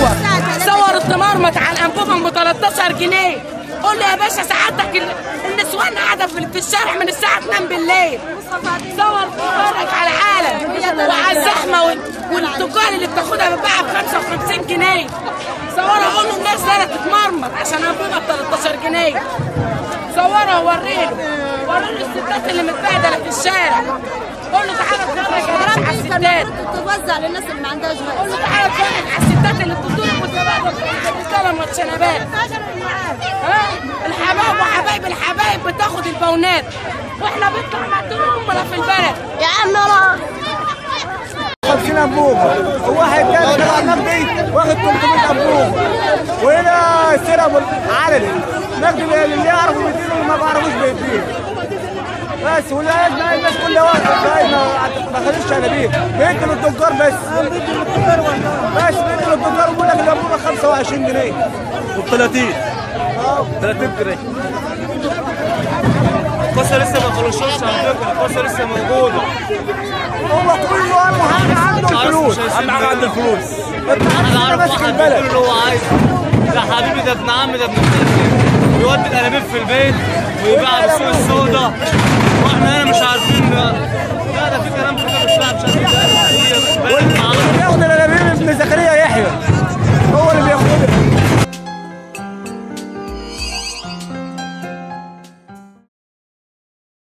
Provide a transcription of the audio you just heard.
صور التمرمط على الانبوبه ب 13 جنيه قول لي يا باشا سعادتك ال- النسوان قاعده في في الشارع من الساعه 2 بالليل صور اتفرج على العالم وعلى الزحمه وال- والتجار اللي بتاخدها بتباعها ب 55 جنيه صورها قول له الناس لا تتمرمط عشان انبوبه ب 13 جنيه صورها ووريله وريله الستات اللي متبهدله في الشارع قول له تعالى اتفرج يا باشا على الستات توزع للناس اللي ما عندهاش قول غير له تعالى اتفرج على الستات اللي بتضرب وتبهدل بالكلام والشنبات ها الحبايب وحبايب الحبايب بتاخد البونات واحنا بنطلع مقتول امنا في البلد يا عم يلا 50 انبوبه وواحد تاني طلع نقدي واخد 300 انبوبه وهنا سرب عدد نقدي اللي يعرفوا بيدينوا واللي ما بيعرفوش بيدينوا بس والناس ما الناس كلها واقفه باين ما ما خدتش انابيب بيدوا للتجار بس بس بيدوا للتجار بيقول لك الانبوبه 25 جنيه وب 30 30 جنيه القصه لسه ما خلصوش على فكره القصه لسه موجوده هو كله اهم حاجه عنده الفلوس اهم حاجه عند الفلوس انا انا اعرف واحد بيقول اللي هو عايزه ده حبيبي ده ابن عمي ده ابن خالتي بيودي الانابيب في البيت ويبيعها بالسوق السوداء واحنا هنا مش عارفين لا ده في كلام كده مش فاهم مش عارفين ده